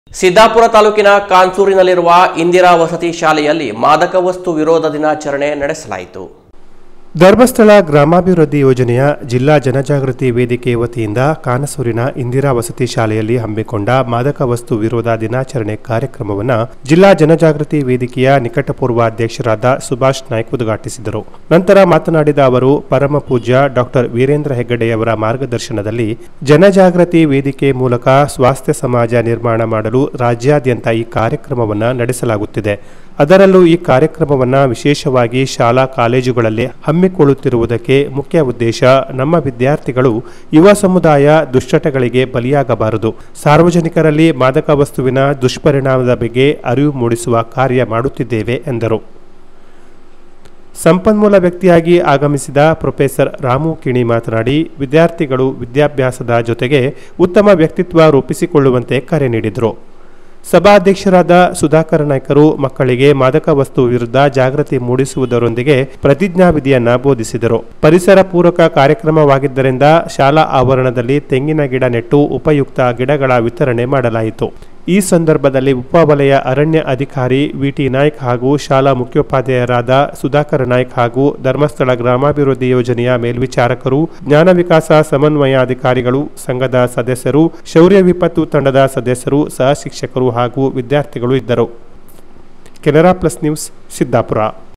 ಸಿದ್ದಾಪುರ ತಾಲೂಕಿನ ಕಾನ್ಸೂರಿನಲ್ಲಿರುವ ಇಂದಿರಾ ವಸತಿ ಶಾಲೆಯಲ್ಲಿ ಮಾದಕ ವಸ್ತು ವಿರೋಧ ದಿನಾಚರಣೆ ನಡೆಸಲಾಯಿತು ಧರ್ಮಸ್ಥಳ ಗ್ರಾಮಾಭಿವೃದ್ಧಿ ಯೋಜನೆಯ ಜಿಲ್ಲಾ ಜನಜಾಗೃತಿ ವೇದಿಕೆ ವತಿಯಿಂದ ಕಾನಸೂರಿನ ಇಂದಿರಾ ವಸತಿ ಶಾಲೆಯಲ್ಲಿ ಹಮ್ಮಿಕೊಂಡ ಮಾದಕ ವಸ್ತು ವಿರೋಧ ದಿನಾಚರಣೆ ಕಾರ್ಯಕ್ರಮವನ್ನು ಜಿಲ್ಲಾ ಜನಜಾಗೃತಿ ವೇದಿಕೆಯ ನಿಕಟಪೂರ್ವ ಅಧ್ಯಕ್ಷರಾದ ಸುಭಾಷ್ ನಾಯ್ಕ್ ಉದ್ಘಾಟಿಸಿದರು ನಂತರ ಮಾತನಾಡಿದ ಅವರು ಪರಮ ಪೂಜ್ಯ ಡಾಕ್ಟರ್ ವೀರೇಂದ್ರ ಹೆಗ್ಗಡೆಯವರ ಮಾರ್ಗದರ್ಶನದಲ್ಲಿ ಜನಜಾಗೃತಿ ವೇದಿಕೆ ಮೂಲಕ ಸ್ವಾಸ್ಥ್ಯ ಸಮಾಜ ನಿರ್ಮಾಣ ಮಾಡಲು ರಾಜ್ಯಾದ್ಯಂತ ಈ ಕಾರ್ಯಕ್ರಮವನ್ನು ನಡೆಸಲಾಗುತ್ತಿದೆ ಅದರಲ್ಲೂ ಈ ಕಾರ್ಯಕ್ರಮವನ್ನು ವಿಶೇಷವಾಗಿ ಶಾಲಾ ಕಾಲೇಜುಗಳಲ್ಲಿ ಹಮ್ಮಿಕೊಳ್ಳುತ್ತಿರುವುದಕ್ಕೆ ಮುಖ್ಯ ಉದ್ದೇಶ ನಮ್ಮ ವಿದ್ಯಾರ್ಥಿಗಳು ಯುವ ಸಮುದಾಯ ದುಶ್ಚಟಗಳಿಗೆ ಬಲಿಯಾಗಬಾರದು ಸಾರ್ವಜನಿಕರಲ್ಲಿ ಮಾದಕ ವಸ್ತುವಿನ ದುಷ್ಪರಿಣಾಮದ ಬಗ್ಗೆ ಅರಿವು ಮೂಡಿಸುವ ಕಾರ್ಯ ಮಾಡುತ್ತಿದ್ದೇವೆ ಎಂದರು ಸಂಪನ್ಮೂಲ ವ್ಯಕ್ತಿಯಾಗಿ ಆಗಮಿಸಿದ ಪ್ರೊಫೆಸರ್ ರಾಮು ಕಿಣಿ ಮಾತನಾಡಿ ವಿದ್ಯಾರ್ಥಿಗಳು ವಿದ್ಯಾಭ್ಯಾಸದ ಜೊತೆಗೆ ಉತ್ತಮ ವ್ಯಕ್ತಿತ್ವ ರೂಪಿಸಿಕೊಳ್ಳುವಂತೆ ಕರೆ ನೀಡಿದರು ಸಭಾಧ್ಯಕ್ಷರಾದ ಸುಧಾಕರ ನಾಯ್ಕರು ಮಕ್ಕಳಿಗೆ ಮಾದಕ ವಸ್ತು ವಿರುದ್ಧ ಜಾಗೃತಿ ಮೂಡಿಸುವುದರೊಂದಿಗೆ ಪ್ರತಿಜ್ಞಾವಿಧಿಯನ್ನ ಬೋಧಿಸಿದರು ಪರಿಸರ ಪೂರಕ ಕಾರ್ಯಕ್ರಮವಾಗಿದ್ದರಿಂದ ಶಾಲಾ ಆವರಣದಲ್ಲಿ ತೆಂಗಿನ ಗಿಡ ನೆಟ್ಟು ಉಪಯುಕ್ತ ಗಿಡಗಳ ವಿತರಣೆ ಮಾಡಲಾಯಿತು ಈ ಸಂದರ್ಭದಲ್ಲಿ ಉಪವಲಯ ಅರಣ್ಯ ಅಧಿಕಾರಿ ವಿಟಿ ನಾಯ್ಕ್ ಹಾಗೂ ಶಾಲಾ ಮುಖ್ಯೋಪಾಧ್ಯಾಯರಾದ ಸುಧಾಕರ ನಾಯ್ಕ್ ಹಾಗೂ ಧರ್ಮಸ್ಥಳ ಗ್ರಾಮಾಭಿವೃದ್ಧಿ ಯೋಜನೆಯ ಮೇಲ್ವಿಚಾರಕರು ಜ್ಞಾನ ವಿಕಾಸ ಸಮನ್ವಯಾಧಿಕಾರಿಗಳು ಸಂಘದ ಸದಸ್ಯರು ಶೌರ್ಯ ವಿಪತ್ತು ತಂಡದ ಸದಸ್ಯರು ಸಹ ಶಿಕ್ಷಕರು ಹಾಗೂ ವಿದ್ಯಾರ್ಥಿಗಳು ಇದ್ದರು ಕೆನರಾ ಪ್ಲಸ್ ನ್ಯೂಸ್ ಸಿದ್ದಾಪುರ